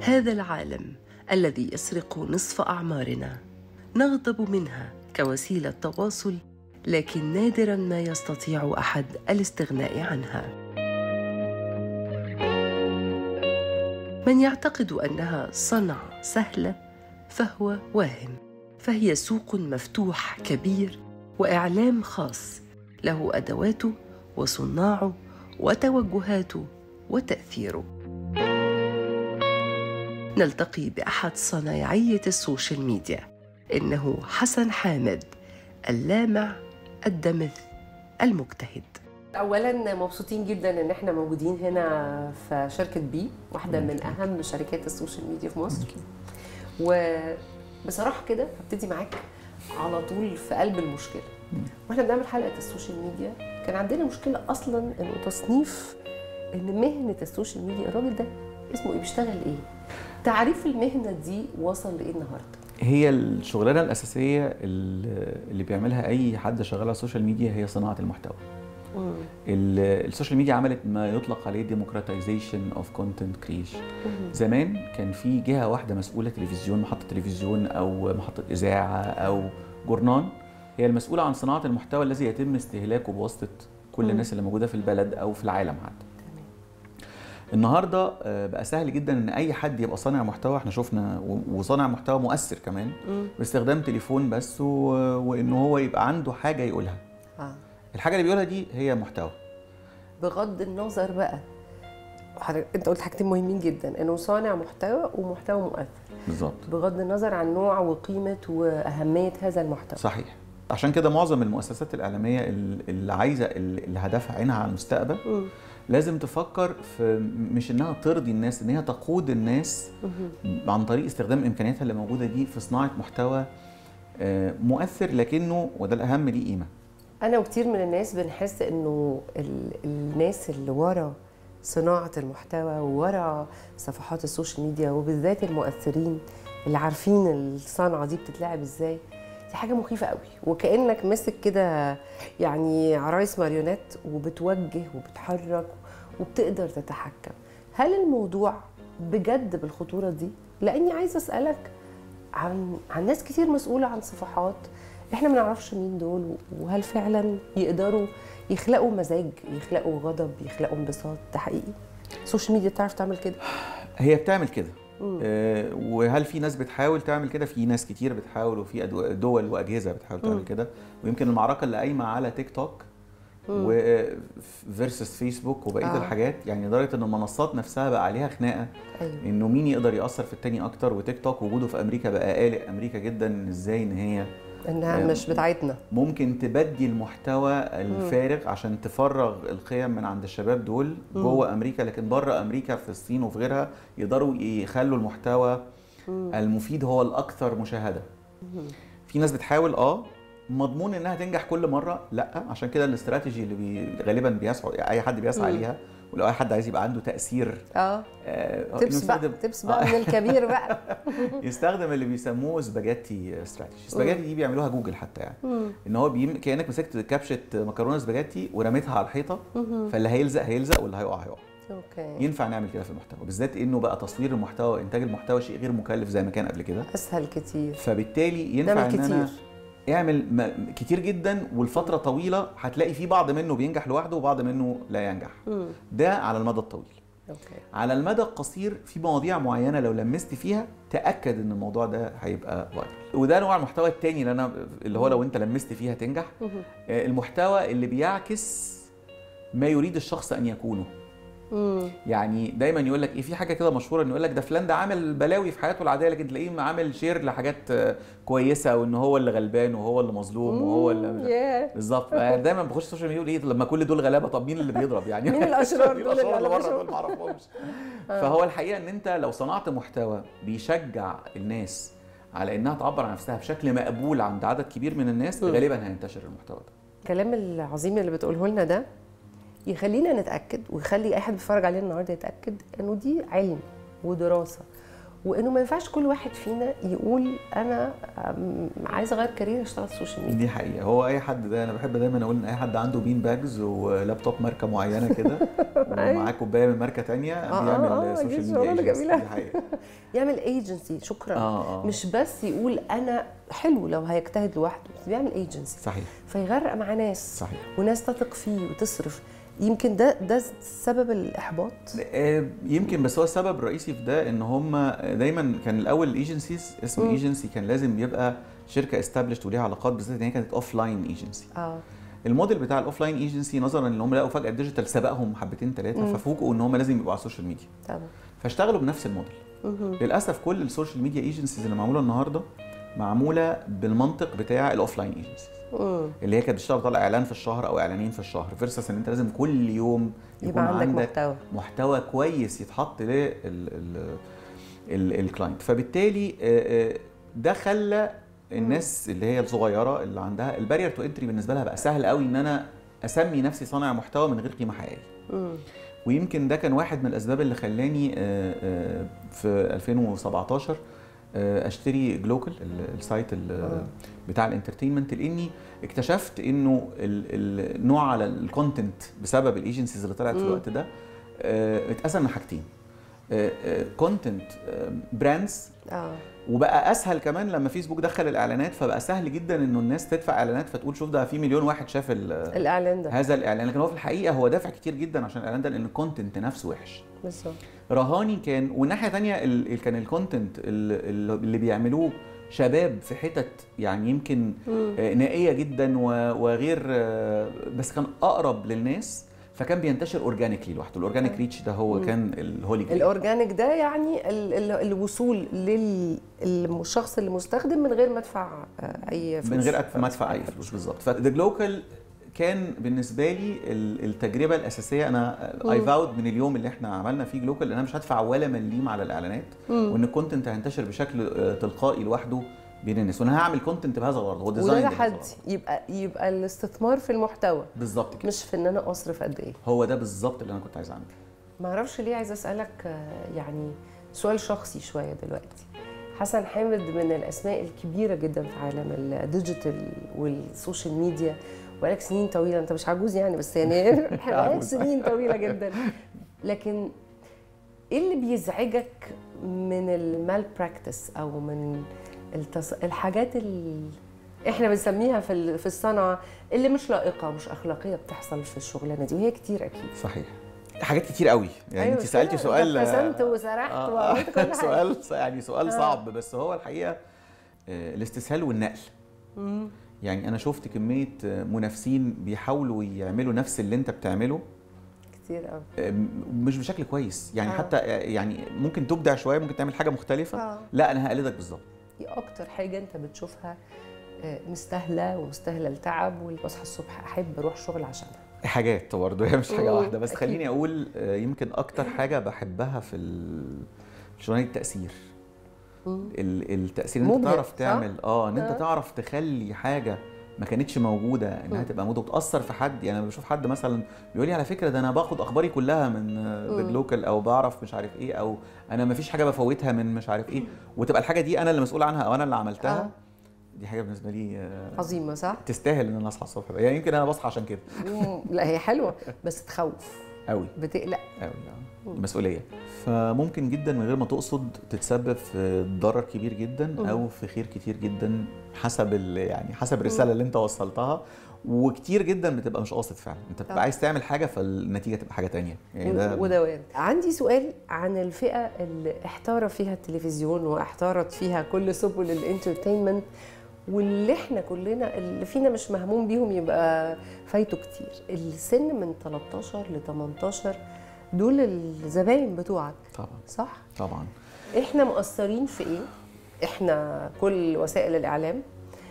هذا العالم الذي يسرق نصف اعمارنا نغضب منها كوسيله تواصل لكن نادرا ما يستطيع احد الاستغناء عنها من يعتقد انها صنع سهله فهو واهم فهي سوق مفتوح كبير واعلام خاص له ادواته وصناعه وتوجهاته وتاثيره نلتقي باحد صنايعيه السوشيال ميديا انه حسن حامد اللامع الدمث المجتهد اولا مبسوطين جدا ان احنا موجودين هنا في شركه بي واحده من اهم شركات السوشيال ميديا في مصر وبصراحه كده هبتدي معاك على طول في قلب المشكله واحنا بنعمل حلقه السوشيال ميديا كان عندنا مشكله اصلا انه تصنيف ان مهنه السوشيال ميديا الراجل ده اسمه ايه بيشتغل ايه تعريف المهنه دي وصل لايه النهارده هي الشغلانه الاساسيه اللي بيعملها اي حد شغال على السوشيال ميديا هي صناعه المحتوى السوشيال ميديا عملت ما يطلق عليه ديموكراتيزيشن اوف كونتنت كريشن زمان كان في جهه واحده مسؤوله تلفزيون محطه تلفزيون او محطه اذاعه او جورنان هي المسؤوله عن صناعه المحتوى الذي يتم استهلاكه بواسطه كل الناس اللي موجوده في البلد او في العالم حتى النهارده بقى سهل جدا ان اي حد يبقى صانع محتوى احنا شفنا وصانع محتوى مؤثر كمان باستخدام تليفون بس وان هو يبقى عنده حاجه يقولها آه. الحاجه اللي بيقولها دي هي محتوى بغض النظر بقى انت قلت حاجتين مهمين جدا انه صانع محتوى ومحتوى مؤثر بالظبط بغض النظر عن نوع وقيمه واهميه هذا المحتوى صحيح عشان كده معظم المؤسسات الاعلاميه اللي عايزه اللي هدفها عينها على المستقبل م. لازم تفكر في مش انها ترضي الناس ان هي تقود الناس عن طريق استخدام امكانياتها اللي موجوده دي في صناعه محتوى مؤثر لكنه وده الاهم ليه قيمه انا وكتير من الناس بنحس انه الناس اللي ورا صناعه المحتوى وورا صفحات السوشيال ميديا وبالذات المؤثرين اللي عارفين الصنعه دي بتتلعب ازاي دي حاجه مخيفه قوي وكانك ماسك كده يعني عرايس ماريونات وبتوجه وبتحرك وبتقدر تتحكم هل الموضوع بجد بالخطوره دي لاني عايزه اسالك عن عن ناس كتير مسؤوله عن صفحات احنا ما نعرفش مين دول وهل فعلا يقدروا يخلقوا مزاج يخلقوا غضب يخلقوا انبساط ده حقيقي السوشيال ميديا بتعرف تعمل كده هي بتعمل كده آه وهل في ناس بتحاول تعمل كده في ناس كتير بتحاول وفي دول واجهزه بتحاول تعمل كده ويمكن المعركه اللي قايمه على تيك توك وفيرسس فيسبوك وبقيه آه. الحاجات يعني لدرجه ان المنصات نفسها بقى عليها خناقه أيوة. انه مين يقدر ياثر في التاني اكتر وتيك توك وجوده في امريكا بقى قالق امريكا جدا ازاي ان هي انها مش بتاعتنا ممكن تبدي المحتوى الفارغ مم. عشان تفرغ القيم من عند الشباب دول جوه امريكا لكن بره امريكا في الصين وفي غيرها يقدروا يخلوا المحتوى مم. المفيد هو الاكثر مشاهده مم. في ناس بتحاول اه مضمون انها تنجح كل مره لا عشان كده الاستراتيجي اللي بي غالبا بيسعى اي حد بيسعى ليها ولو اي حد عايز يبقى عنده تاثير اه, آه تبس بقى تبس بقى من الكبير بقى يستخدم اللي بيسموه سباجيتي استراتيجي سباجيتي دي بيعملوها جوجل حتى يعني مم. ان هو بيم... كانك مسكت كبشه مكرونه سباجيتي ورميتها على الحيطه فاللي هيلزق هيلزق واللي هيقع هيقع اوكي ينفع نعمل كده في المحتوى بالذات انه بقى تصوير المحتوى وانتاج المحتوى شيء غير مكلف زي ما كان قبل كده اسهل كتير فبالتالي ينفع ان انا اعمل كتير جدا والفترة طويلة هتلاقي في بعض منه بينجح لوحده وبعض منه لا ينجح مم. ده على المدى الطويل أوكي. على المدى القصير في مواضيع معينة لو لمست فيها تأكد ان الموضوع ده هيبقى فايرل وده نوع المحتوى التاني اللي انا اللي هو لو انت لمست فيها تنجح مم. المحتوى اللي بيعكس ما يريد الشخص ان يكونه مم. يعني دايما يقول لك ايه في حاجه كده مشهوره انه يقول لك ده فلان ده عامل بلاوي في حياته العاديه لكن تلاقيه عامل شير لحاجات كويسه وان هو اللي غلبان وهو اللي مظلوم وهو اللي yeah. بالظبط دايما بخش السوشيال ميديا ايه لما كل دول غلابه طب مين اللي بيضرب يعني مين الاشرار دول اللي بره دول ما اعرفهمش فهو الحقيقه ان انت لو صنعت محتوى بيشجع الناس على انها تعبر عن نفسها بشكل مقبول عند عدد كبير من الناس م. غالبا هينتشر المحتوى ده الكلام العظيم اللي بتقوله لنا ده يخلينا نتاكد ويخلي اي حد بيتفرج علينا النهارده يتاكد انه دي علم ودراسه وانه ما ينفعش كل واحد فينا يقول انا أم، عايز اغير كارير اشتغل سوشيال ميديا دي حقيقه هو اي حد ده انا بحب دايما اقول ان اي حد عنده بين باجز ولابتوب ماركه معينه كده ومعاه كوبايه من ماركه تانية آه، بيعمل آه، سوشيال دي ميديا شغلانة agency. جميلة. دي حقيقه يعمل ايجنسي شكرا اه اه مش بس يقول انا حلو لو هيجتهد لوحده بس بيعمل ايجنسي صحيح فيغرق مع ناس صحيح وناس تثق فيه وتصرف يمكن ده ده سبب الاحباط آه، يمكن بس هو السبب الرئيسي في ده ان هم دايما كان الاول الايجنسيز اسم مم. ايجنسي كان لازم يبقى شركه استابلشت وليها علاقات بالذات ان هي كانت اوف لاين ايجنسي اه الموديل بتاع الاوف لاين ايجنسي نظرا ان هم لقوا فجاه الديجيتال سبقهم حبتين ثلاثه مم. ففوجئوا ان هم لازم يبقوا على السوشيال ميديا تمام فاشتغلوا بنفس الموديل مهم. للاسف كل السوشيال ميديا ايجنسيز اللي معموله النهارده معموله بالمنطق بتاع الاوف لاين ايجنسيز مم. اللي هي كانت بتشتغل طالع اعلان في الشهر او اعلانين في الشهر فيرسس ان انت لازم كل يوم يكون يبقى عندك عندك محتوى محتوى كويس يتحط للكلاينت فبالتالي آه، آه، ده خلى الناس اللي هي الصغيره اللي عندها البارير تو انتري بالنسبه لها بقى سهل قوي ان انا اسمي نفسي صانع محتوى من غير قيمه حقيقيه مم. ويمكن ده كان واحد من الاسباب اللي خلاني آه، آه، في 2017 آه، اشتري جلوكال السايت ال- آه. بتاع الانترتينمنت لاني اكتشفت انه ال- النوع على الكونتنت بسبب الايجنسيز اللي طلعت في مم. الوقت ده آه، اتقسم لحاجتين كونتنت براندز اه وبقى اسهل كمان لما فيسبوك دخل الاعلانات فبقى سهل جدا انه الناس تدفع اعلانات فتقول شوف ده في مليون واحد شاف ال- الاعلان ده هذا الاعلان لكن هو في الحقيقه هو دافع كتير جدا عشان الاعلان ده لان الكونتنت نفسه وحش بالظبط رهاني كان والناحيه تانية ال- كان الكونتنت ال- ال- اللي بيعملوه شباب في حتت يعني يمكن مم. آه، نائيه جدا و- وغير آه، بس كان اقرب للناس فكان بينتشر اورجانيكلي لوحده الاورجانيك ريتش ده هو مم. كان الهولي جريل الاورجانيك ده يعني ال ال الوصول للشخص المستخدم من غير ما ادفع آه، اي فلوس من غير أدف- ما ادفع اي فلوس بالظبط فذا جلوكال كان بالنسبه لي ال- التجربه الاساسيه انا اي مم. فاود من اليوم اللي احنا عملنا فيه جلوكال ان انا مش هدفع ولا مليم على الاعلانات مم. وان الكونتنت هينتشر بشكل آه، تلقائي لوحده بين الناس وانا هعمل كونتنت بهذا الغرض هو وده ديزاين تحدي يبقى يبقى الاستثمار في المحتوى بالظبط كده مش في ان انا اصرف قد ايه هو ده بالظبط اللي انا كنت عايز اعمله ما اعرفش ليه عايزه اسالك آه، يعني سؤال شخصي شويه دلوقتي حسن حامد من الاسماء الكبيره جدا في عالم الديجيتال والسوشيال ميديا بقالك سنين طويله انت مش عجوز يعني بس يعني بقالك عجوز. سنين طويله جدا لكن ايه اللي بيزعجك من المال براكتس او من التص... الحاجات اللي احنا بنسميها في ال- في الصنعه اللي مش لائقه مش اخلاقيه بتحصل في الشغلانه دي وهي كتير اكيد صحيح حاجات كتير قوي يعني أيوة انت سالتي كده، سؤال أنت ابتسمت وسرحت آه، وعملت كل حاجه سؤال يعني سؤال آه. صعب بس هو الحقيقه آه، الاستسهال والنقل مم. يعني انا شفت كميه آه، منافسين بيحاولوا يعملوا نفس اللي انت بتعمله كتير قوي آه، مش بشكل كويس يعني آه. حتى آه، يعني ممكن تبدع شويه ممكن تعمل حاجه مختلفه اه لا انا هقلدك بالظبط ايه اكتر حاجه انت بتشوفها آه، مستاهله ومستاهله التعب واصحى الصبح احب اروح شغل عشانها حاجات برضه هي مش حاجه مم، واحده بس أكيد. خليني اقول آه، يمكن اكتر حاجه بحبها في ال- في شغلانه التاثير مم. ال- التاثير ان انت مبهر، تعرف صح؟ تعمل اه ان آه. انت تعرف تخلي حاجه ما كانتش موجوده انها مم. تبقى موجوده وتاثر في حد يعني لما بشوف حد مثلا بيقول لي على فكره ده انا باخد اخباري كلها من ذا مم. جلوكال او بعرف مش عارف ايه او انا ما فيش حاجه بفوتها من مش عارف ايه وتبقى الحاجه دي انا اللي مسؤول عنها او انا اللي عملتها آه. دي حاجه بالنسبه لي آه، عظيمه صح؟ تستاهل ان انا اصحى الصبح يعني يمكن انا بصحى عشان كده مم. لا هي حلوه بس تخوف قوي بتقلق قوي مسؤوليه فممكن جدا من غير ما تقصد تتسبب في ضرر كبير جدا مم. او في خير كتير جدا حسب ال- يعني حسب الرساله اللي انت وصلتها وكتير جدا بتبقى مش قاصد فعلا انت آه. بتبقى عايز تعمل حاجه فالنتيجه تبقى حاجه تانية يعني ده وده وارد عندي سؤال عن الفئه اللي احتار فيها التلفزيون واحتارت فيها كل سبل الانترتينمنت واللي احنا كلنا اللي فينا مش مهموم بيهم يبقى فايته كتير السن من 13 ل 18 دول الزباين بتوعك طبعا صح طبعا احنا مقصرين في ايه احنا كل وسائل الاعلام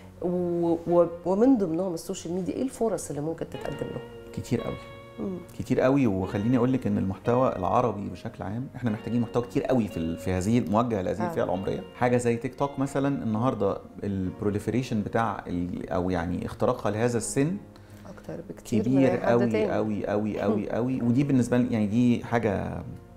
و... و... ومن ضمنهم السوشيال ميديا ايه الفرص اللي ممكن تتقدم لهم كتير قوي مم. كتير قوي وخليني اقول لك ان المحتوى العربي بشكل عام احنا محتاجين محتوى كتير قوي في ال- في هذه الموجهه لهذه آه. الفئه العمريه حاجه زي تيك توك مثلا النهارده البروليفريشن بتاع ال- او يعني اختراقها لهذا السن اكتر بكتير من كبير أي حد قوي تاني. قوي قوي قوي قوي ودي بالنسبه لي يعني دي حاجه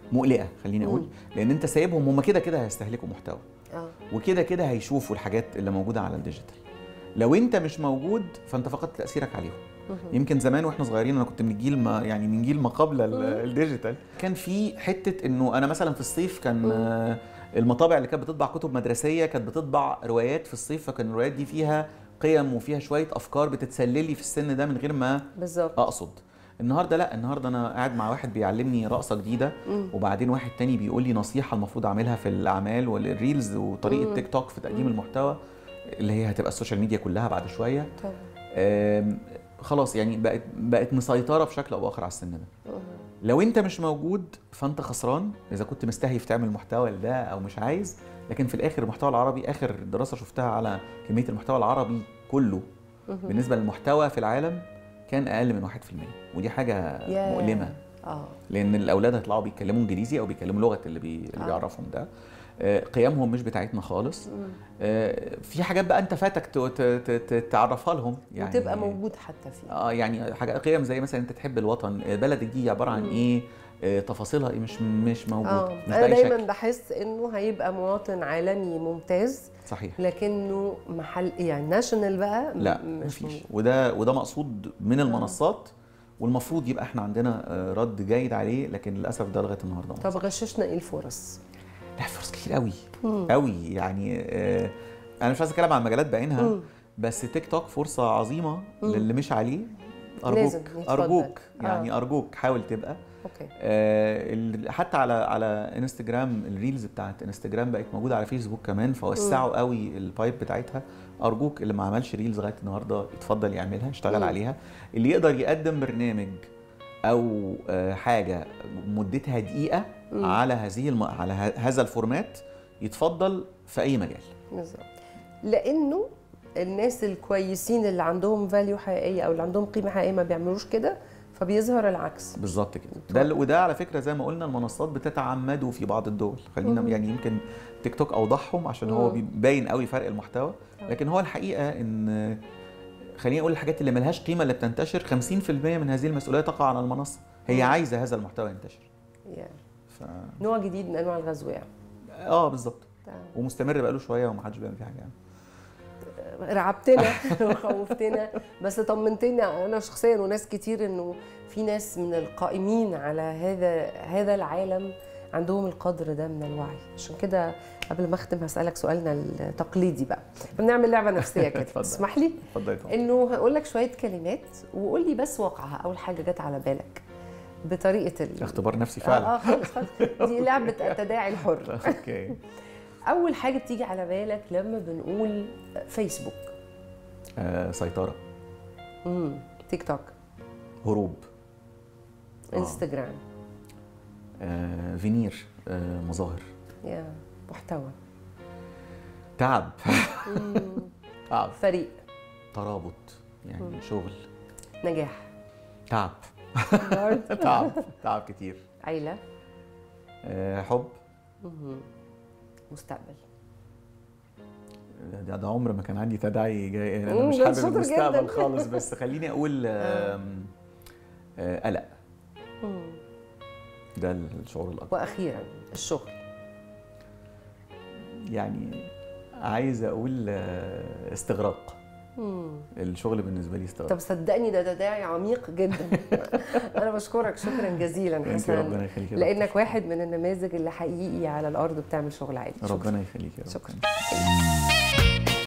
مقلقه خليني اقول لان انت سايبهم هم كده كده هيستهلكوا محتوى اه وكده كده هيشوفوا الحاجات اللي موجوده على الديجيتال لو انت مش موجود فانت فقدت تاثيرك عليهم يمكن زمان واحنا صغيرين انا كنت من جيل ما يعني من جيل ما قبل ال- الديجيتال كان في حته انه انا مثلا في الصيف كان آه، المطابع اللي كانت بتطبع كتب مدرسيه كانت بتطبع روايات في الصيف فكان الروايات دي فيها قيم وفيها شويه افكار بتتسللي في السن ده من غير ما بالظبط اقصد النهارده لا النهارده انا قاعد مع واحد بيعلمني رقصه جديده وبعدين واحد تاني بيقول لي نصيحه المفروض اعملها في الاعمال والريلز وطريقه تيك توك في تقديم المحتوى اللي هي هتبقى السوشيال ميديا كلها بعد شويه طبعا آم، خلاص يعني بقت بقت مسيطره بشكل او باخر على السن ده لو انت مش موجود فانت خسران اذا كنت مستهيف تعمل محتوى لده او مش عايز لكن في الاخر المحتوى العربي اخر دراسه شفتها على كميه المحتوى العربي كله بالنسبه للمحتوى في العالم كان اقل من 1% ودي حاجه ياه. مؤلمه اه لان الاولاد هيطلعوا بيتكلموا انجليزي او بيتكلموا لغه اللي, بي... اللي آه. بيعرفهم ده آه، قيمهم مش بتاعتنا خالص آه، في حاجات بقى انت فاتك ت- ت- ت- ت- تعرفها لهم يعني وتبقى موجود حتى فيه اه يعني حاجه قيم زي مثلا انت تحب الوطن آه، بلدك دي عباره عن ايه آه، تفاصيلها ايه مش مش موجود اه مش انا بأي دايما شكل. بحس انه هيبقى مواطن عالمي ممتاز صحيح لكنه محل يعني ناشونال بقى م- لا مش مفيش موجود. وده وده مقصود من المنصات والمفروض يبقى احنا عندنا آه، رد جيد عليه لكن للاسف ده لغايه النهارده ما طب غششنا ايه الفرص؟ لا فرص كتير قوي قوي يعني آه، انا مش عايز اتكلم عن المجالات بعينها مم. بس تيك توك فرصه عظيمه للي مش عليه لازم ارجوك يتفضل. ارجوك آه. يعني ارجوك حاول تبقى اوكي آه، ال- حتى على على انستجرام الريلز بتاعت انستجرام بقت موجوده على فيسبوك كمان فوسعوا قوي البايب بتاعتها ارجوك اللي ما عملش ريلز لغايه النهارده يتفضل يعملها يشتغل مم. عليها اللي يقدر يقدم برنامج او آه، حاجه مدتها دقيقه مم. على هذه الم... على ه- هذا الفورمات يتفضل في اي مجال بالظبط لانه الناس الكويسين اللي عندهم فاليو حقيقيه او اللي عندهم قيمه حقيقيه ما بيعملوش كده فبيظهر العكس بالظبط كده ده ال- وده على فكره زي ما قلنا المنصات بتتعمده في بعض الدول خلينا مم. يعني يمكن تيك توك اوضحهم عشان هو مم. بيبين قوي فرق المحتوى لكن هو الحقيقه ان خليني اقول الحاجات اللي ملهاش قيمه اللي بتنتشر 50% من هذه المسؤوليه تقع على المنصه هي مم. عايزه هذا المحتوى ينتشر يعني ف... نوع جديد من انواع الغزو يعني اه بالظبط تمام. ومستمر بقاله شويه ومحدش بيعمل فيه حاجه يعني. رعبتنا وخوفتنا بس طمنتنا انا شخصيا وناس كتير انه في ناس من القائمين على هذا هذا العالم عندهم القدر ده من الوعي عشان كده قبل ما اختم هسالك سؤالنا التقليدي بقى بنعمل لعبه نفسيه كده اتفضل. تسمح لي اتفضلي طبعا انه هقول لك شويه كلمات وقول لي بس واقعها اول حاجه جت على بالك بطريقه ال... اختبار نفسي اه فعلا اه خالص خالص دي لعبه التداعي الحر اوكي اول حاجه بتيجي على بالك لما بنقول فيسبوك آه سيطره امم تيك توك هروب آه. انستغرام آه فينير آه مظاهر يا محتوى تعب تعب فريق ترابط يعني شغل نجاح تعب برضه. تعب تعب كتير عيله آه، حب مستقبل ده, ده عمر ما كان عندي تداعي جاي انا مم، مش ده حابب شاطر المستقبل جداً. خالص بس خليني اقول آم، آه، قلق مم. ده الشعور الاكبر واخيرا الشغل يعني عايز اقول آه، استغراق مم. الشغل بالنسبه لي استغراق طب صدقني ده تداعي عميق جدا انا بشكرك شكرا جزيلا انت حسن ربنا يخليك يا رب. لانك واحد من النماذج اللي حقيقي على الارض بتعمل شغل عالي شكرا ربنا يخليك يا رب شكرا